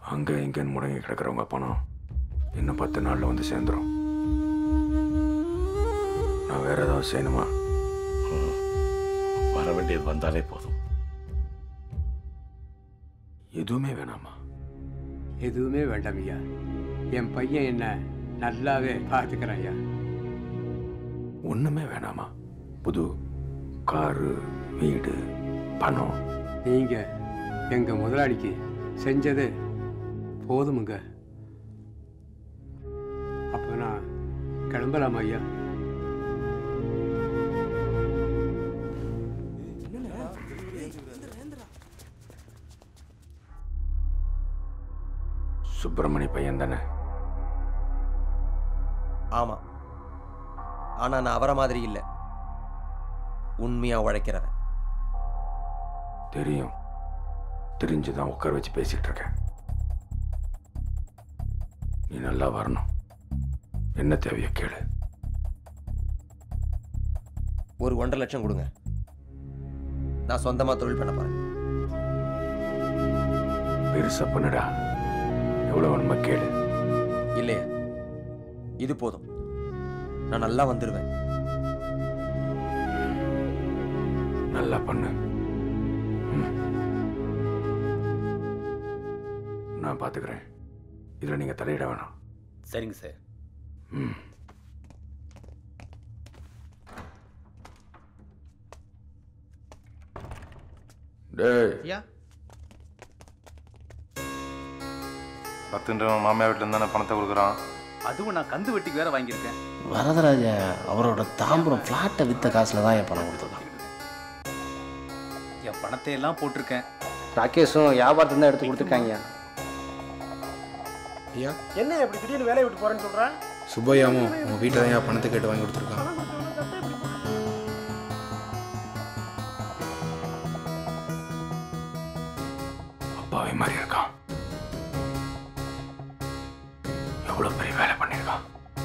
அங்கே இங்கேன்னு முடங்கி கிடக்கிறவங்க பணம் இன்னும் பத்து நாளில் வந்து சேர்ந்துரும் நான் வேற ஏதாவது செய்யணுமா வர வேண்டியது வந்தாலே போதும் எதுவுமே வேணாமா எதுவுமே வேண்டாம் ஐயா என் பையன் என்ன நல்லாவே பார்த்துக்கிறான் ஐயா ஒன்றுமே வேணாமா புது காரு வீடு பணம் நீங்க எங்க முதலாளிக்கு செஞ்சது போதுமுங்க அப்ப நான் கிளம்பலாமா ஐயா சுப்பிரமணி பையன் தானே ஆமா ஆனா நான் அவரை மாதிரி இல்லை உண்மையா உழைக்கிறவன் தெரியும் தெரிஞ்சு தான் உட்கார வச்சு பேசிட்டு இருக்கேன் நீ நல்லா வரணும் என்ன தேவையோ கேளு ஒரு ஒன்றரை லட்சம் கொடுங்க நான் சொந்தமா தொழில் பண்ண போறேன் பெருசா பண்ணுடா எவ்வளவு வேணுமா கேளு இல்லையா இது போதும் நான் நல்லா வந்துடுவேன் நல்லா பண்ணு ம். நான் பார்த்துக்கிறேன் இதில் நீங்கள் தலையிட வேணாம் சரிங்க சார் ம் டேய் ஐயா பத்துன்றவன் மாமியார் வீட்டில் தானே பணத்தை கொடுக்குறான் அதுவும் நான் கந்து வெட்டிக்கு வேற வாங்கியிருக்கேன் வரதராஜன் அவரோட தாம்பரம் ஃப்ளாட்டை வித்த காசுல தான் என் பணம் கொடுத்துருக்கான் என் பணத்தை எல்லாம் போட்டிருக்கேன் ராகேஷும் வியாபாரத்தை தான் எடுத்து கொடுத்துருக்காங்க ஐயா என்ன இப்படி திடீர்னு வேலையை விட்டு போறேன்னு சொல்றேன் சுப்பையாவும் உங்கள் வீட்டில் தான் ஐயா பணத்தை கேட்டு வாங்கி கொடுத்துருக்கான் அப்பாவே மாதிரி இருக்கான் எவ்வளோ பெரிய வேலை பண்ணியிருக்கான்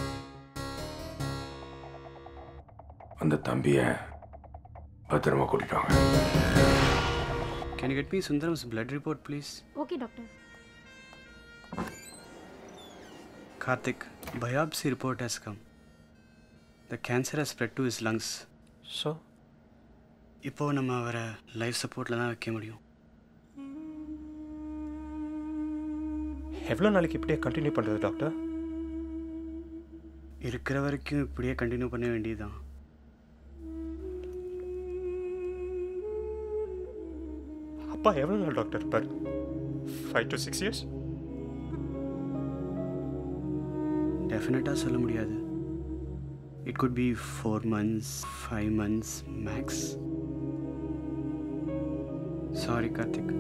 அந்த தம்பியை பத்திரமா கூட்டிட்டு வாங்க Can you get me Sundaram's blood report, please? Okay, doctor. Karthik, biopsy report has come. The cancer has spread to his lungs. So இப்போ நம்ம அவரை லைஃப் சப்போர்ட்டில் தான் வைக்க முடியும் எவ்வளோ நாளைக்கு இப்படியே கண்டினியூ பண்ணுறது டாக்டர் இருக்கிற வரைக்கும் இப்படியே கண்டினியூ பண்ண வேண்டியதுதான் அப்பா எவ்வளோ நாள் டாக்டர் இருப்பார் ஃபைவ் டு சிக்ஸ் இயர்ஸ் டெஃபினட்டாக சொல்ல முடியாது it could be four months five months max sorry Karthik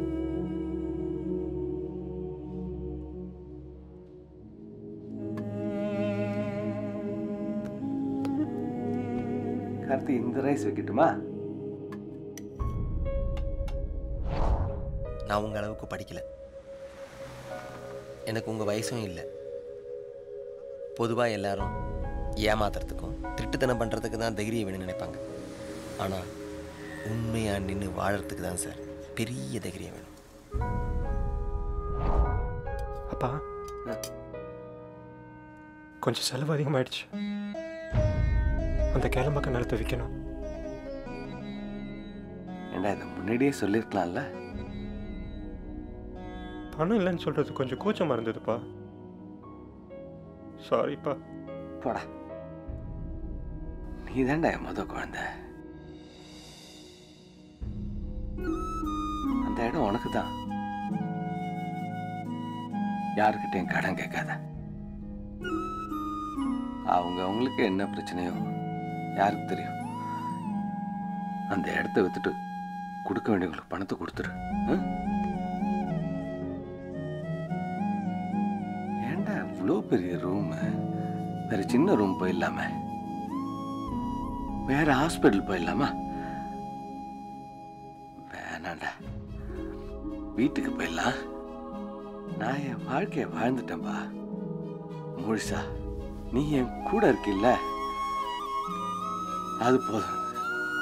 Karthi இந்த ரைஸ் வைக்கட்டுமா நான் உங்க அளவுக்கு படிக்கல எனக்கு உங்க வயசும் இல்லை பொதுவாக எல்லாரும் ஏமாத்துறதுக்கும் திருட்டுத்தனம் பண்ணுறதுக்கு தான் தைரியம் வேணும்னு நினைப்பாங்க ஆனால் உண்மையாக நின்று வாழறதுக்கு தான் சார் பெரிய தைரியம் வேணும் அப்பா கொஞ்சம் செலவு அதிகமாயிடுச்சு அந்த கிளம்பக்க நிலத்தை விற்கணும் ஏண்டா இதை முன்னாடியே சொல்லியிருக்கலாம்ல பணம் இல்லைன்னு சொல்கிறது கொஞ்சம் கூச்சமாக இருந்ததுப்பா சாரிப்பா போடா நீ தான்டா என் முத குழந்தை அந்த இடம் உனக்கு தான் யாருக்கிட்டையும் கடன் கேட்காத அவங்க அவங்களுக்கு என்ன பிரச்சனையோ யாருக்கு தெரியும் அந்த இடத்த வித்துட்டு கொடுக்க வேண்டியவங்களுக்கு பணத்தை கொடுத்துரு ம்? ஏன்டா இவ்வளோ பெரிய ரூமு வேற சின்ன ரூம் போயிடலாமே வேற ஹாஸ்பிட்டல் போயிடலாமா வேணாண்டா வீட்டுக்கு போயிடலாம் நான் என் வாழ்க்கைய வாழ்ந்துட்டேன்பா முழுசா நீ என் கூட இருக்கில்ல அது போதும்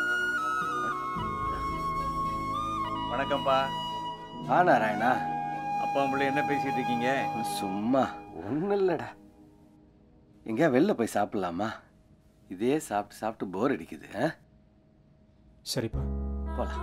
வணக்கம்ப்பா ஆ நாராயணா அப்பா உங்களை என்ன பேசிட்டு இருக்கீங்க சும்மா ஒன்றும் இல்லைடா எங்கேயா வெளில போய் சாப்பிட்லாமா இதே சாப்பிட்டு சாப்பிட்டு போர் அடிக்குது ஆ சரிப்பா போலாம்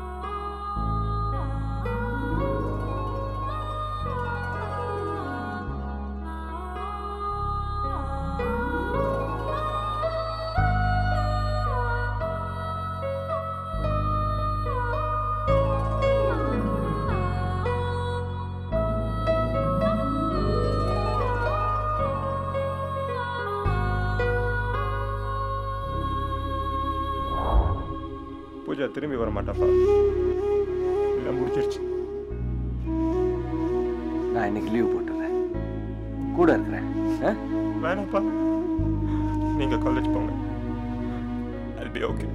பூஜா திரும்பி வர மாட்டாப்பா எல்லாம் முடிஞ்சிருச்சு நான் இன்னைக்கு லீவ் போட்டுறேன் கூட இருக்கிறேன் ஆ வேணாப்பா நீங்கள் காலேஜ் போங்க I'll be okay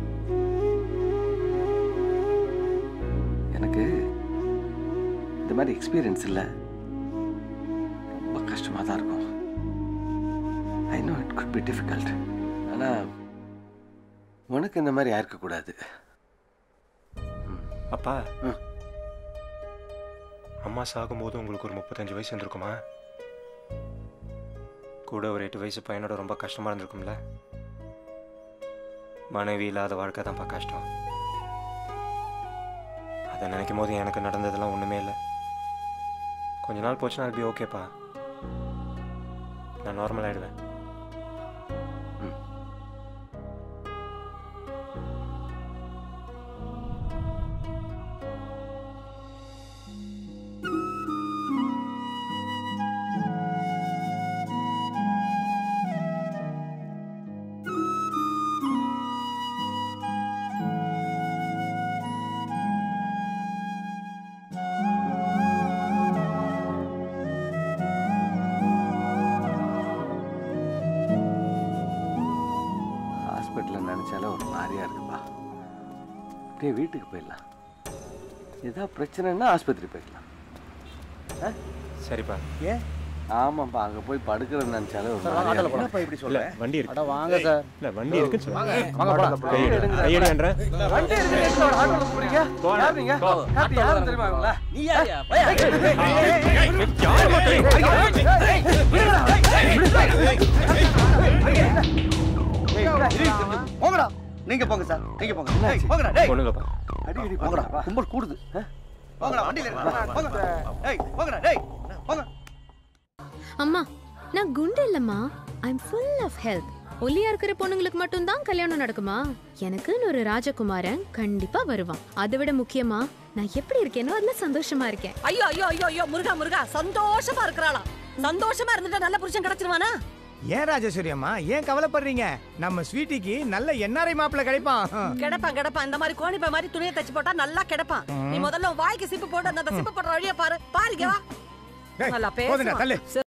எனக்கு இந்த மாதிரி எக்ஸ்பீரியன்ஸ் இல்லை ரொம்ப கஷ்டமாக தான் இருக்கும் I know it could be difficult ஆனால் உனக்கு இந்த மாதிரி இருக்கக்கூடாது அப்பா ம். அம்மா சாகும்போது உங்களுக்கு ஒரு முப்பத்தஞ்சு வயசு இருந்திருக்குமா கூட ஒரு எட்டு வயசு பையனோட ரொம்ப கஷ்டமா இருந்திருக்கும்ல மனைவி இல்லாத வாழ்க்கை தான்ப்பா கஷ்டம் அதை நினைக்கும் போது எனக்கு நடந்ததெல்லாம் ஒன்றுமே இல்லை கொஞ்ச நாள் போச்சுன்னா அது ஓகேப்பா நான் நார்மல் ஆயிடுவேன் ஹாஸ்பிட்டலில் நினச்சாலே ஒரு மாதிரியா இருக்குப்பா அப்படியே வீட்டுக்கு போயிடலாம் ஏதாவது பிரச்சனைன்னா ஆஸ்பத்திரி போயிடலாம் சரிப்பா ஆமாப்பா அங்கே போய் படுக்கிறேன்னு நினச்சாலே ஒரு மாதிரியா இருக்கு. என்னப்பா இப்படி இல்ல சொல்ற வண்டி இருக்கு வாங்க சார் இல்ல வண்டி இருக்குன்னு சொல்லுங்க வாங்க போலாம் கையெடு கையெடுன்றேன் வண்டி எடுங்க, எடுங்க, ஒரு ஆட்டோல போறீங்க? யார் நீங்க? யார் யாருன்னு தெரியுமா இவங்கள? நீ யாரியா போங்கடா நீங்க போங்க சார் நீங்க போங்க ஏய், போங்கடா டேய் பொண்ணுங்கப்பா அடி, அடி, போங்கடா. போங்கடா. கும்பல் கூடுது ஆ? போங்கடா வண்டியில இருங்க போங்க ஏய் போங்கடா டேய் போங்க அம்மா நான் குண்டு இல்லம்மா I am full of health ஒல்லியா இருக்கிற பொண்ணுங்களுக்கு மட்டும் தான் கல்யாணம் நடக்குமா எனக்குன்னு ஒரு ராஜகுமாரன் கண்டிப்பா வருவான் அதை விட முக்கியமா நான் எப்படி இருக்கேனோ அதுல சந்தோஷமா இருக்கேன் ஐயோ ஐயோ ஐயோ ஐயோ முருகா முருகா சந்தோஷமா இருக்கிறாளாம் சந்தோஷமா இருந்துட்டா நல்ல புருஷன் கிடைச்சிருவானா ஏன் ராஜேஸ்வரி அம்மா ஏன் கவலைப்படுறீங்க நம்ம ஸ்வீட்டிக்கு நல்ல என்ஆர்ஐ மாப்பிள்ள கிடைப்பான் கிடப்பான் கிடப்பான் இந்த மாதிரி கோணிப்பை மாதிரி துணியை தச்சு போட்டா நல்லா கிடப்பான் நீ முதல்ல உன் வாய்க்கு சிப்பு போட்டு அந்த சிப்பு போடுற வழியை பாரு பாருங்க வா டேய், நல்லா போதுண்டா, பேசுவான் தள்ளு